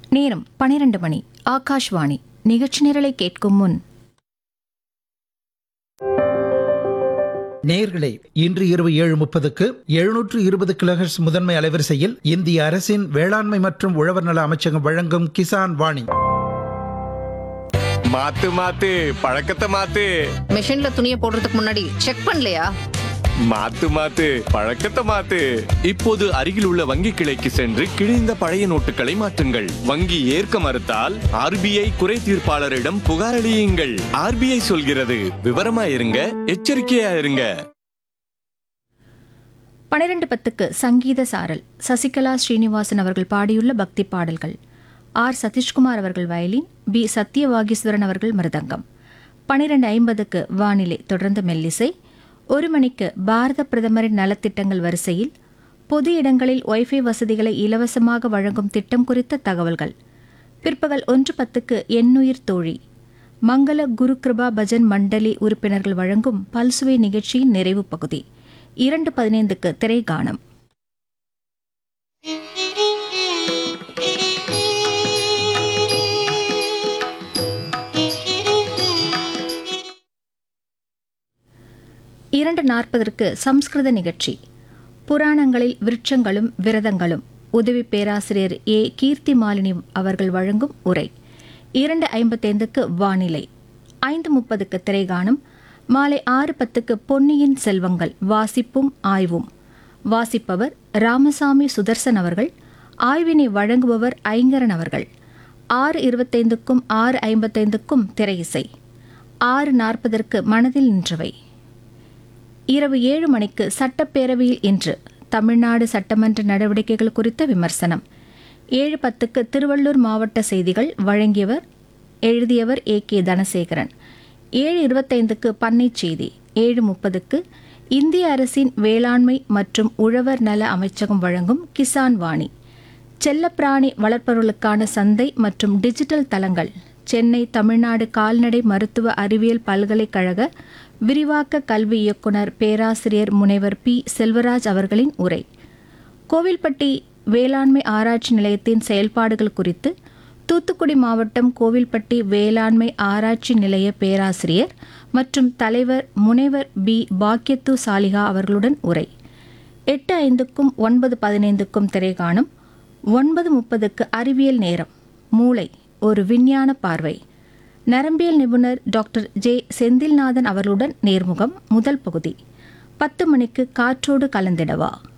நேரம் பனிரெண்டு மணி ஆகாஷ்வாணி நிகழ்ச்சி நிரலை கேட்கும் முன் நேயர்களே இன்று இரவு ஏழு முப்பதுக்கு எழுநூற்று இருபது கிலோஹெர்ட்ஸ் முதன்மை அலைவரிசையில் இந்திய அரசின் வேளாண்மை மற்றும் உழவர் நல அமைச்சகம் வழங்கும் கிசான் வாணி மாத்து மாத்து பழக்கத்தை மாத்து மிஷின்ல துணியை போடுறதுக்கு முன்னாடி செக் பண்ணலையா மாத்து மாத்து பழக்கத்தை மாத்து இப்போது அருகில் உள்ள வங்கி கிளைக்கு சென்று கிழிந்த பழைய நோட்டுகளை மாற்றுங்கள் வங்கி ஏற்க மறுத்தால் ஆர்பிஐ குறை தீர்ப்பாளரிடம் புகார் அளியுங்கள் ஆர்பிஐ சொல்கிறது விவரமா இருங்க எச்சரிக்கையா இருங்க பனிரெண்டு பத்துக்கு சங்கீத சாரல் சசிகலா ஸ்ரீனிவாசன் அவர்கள் பாடியுள்ள பக்தி பாடல்கள் ஆர் சதீஷ்குமார் அவர்கள் வயலின் பி சத்யவாகீஸ்வரன் அவர்கள் மிருதங்கம் பனிரெண்டு ஐம்பதுக்கு வானிலை தொடர்ந்து மெல்லிசை ஒரு மணிக்கு பாரத பிரதமரின் நலத்திட்டங்கள் வரிசையில் பொது இடங்களில் ஒய்ஃபை வசதிகளை இலவசமாக வழங்கும் திட்டம் குறித்த தகவல்கள் பிற்பகல் ஒன்று பத்துக்கு எண்ணுயிர் தோழி மங்கள குரு கிருபா பஜன் மண்டலி உறுப்பினர்கள் வழங்கும் பல்சுவை நிகழ்ச்சியின் நிறைவு பகுதி இரண்டு பதினைந்துக்கு திரைகானம் இரண்டு நாற்பதற்கு சம்ஸ்கிருத நிகழ்ச்சி புராணங்களில் விருட்சங்களும் விரதங்களும் உதவி பேராசிரியர் ஏ கீர்த்தி மாலினி அவர்கள் வழங்கும் உரை இரண்டு ஐம்பத்தைந்துக்கு வானிலை ஐந்து முப்பதுக்கு திரைகாணும் மாலை ஆறு பத்துக்கு பொன்னியின் செல்வங்கள் வாசிப்பும் ஆய்வும் வாசிப்பவர் ராமசாமி சுதர்சன் அவர்கள் ஆய்வினை வழங்குபவர் ஐங்கரன் அவர்கள் ஆறு இருபத்தைந்துக்கும் ஆறு ஐம்பத்தைந்துக்கும் திரையிசை ஆறு நாற்பதற்கு மனதில் நின்றவை இரவு ஏழு மணிக்கு சட்டப்பேரவையில் இன்று தமிழ்நாடு சட்டமன்ற நடவடிக்கைகள் குறித்த விமர்சனம் ஏழு பத்துக்கு திருவள்ளூர் மாவட்ட செய்திகள் வழங்கியவர் எழுதியவர் ஏ கே தனசேகரன் ஏழு இருபத்தைந்துக்கு பண்ணை செய்தி ஏழு முப்பதுக்கு இந்திய அரசின் வேளாண்மை மற்றும் உழவர் நல அமைச்சகம் வழங்கும் கிசான் வாணி செல்லப்பிராணி வளர்ப்பவர்களுக்கான சந்தை மற்றும் டிஜிட்டல் தளங்கள் சென்னை தமிழ்நாடு கால்நடை மருத்துவ அறிவியல் பல்கலைக்கழக விரிவாக்க கல்வி இயக்குனர் பேராசிரியர் முனைவர் பி செல்வராஜ் அவர்களின் உரை கோவில்பட்டி வேளாண்மை ஆராய்ச்சி நிலையத்தின் செயல்பாடுகள் குறித்து தூத்துக்குடி மாவட்டம் கோவில்பட்டி வேளாண்மை ஆராய்ச்சி நிலைய பேராசிரியர் மற்றும் தலைவர் முனைவர் பி பாக்கியத்து சாலிகா அவர்களுடன் உரை எட்டு ஐந்துக்கும் ஒன்பது பதினைந்துக்கும் திரைகாணும் ஒன்பது முப்பதுக்கு அறிவியல் நேரம் மூளை ஒரு விஞ்ஞான பார்வை நரம்பியல் நிபுணர் டாக்டர் ஜே செந்தில்நாதன் அவர்களுடன் நேர்முகம் முதல் பகுதி பத்து மணிக்கு காற்றோடு கலந்திடவா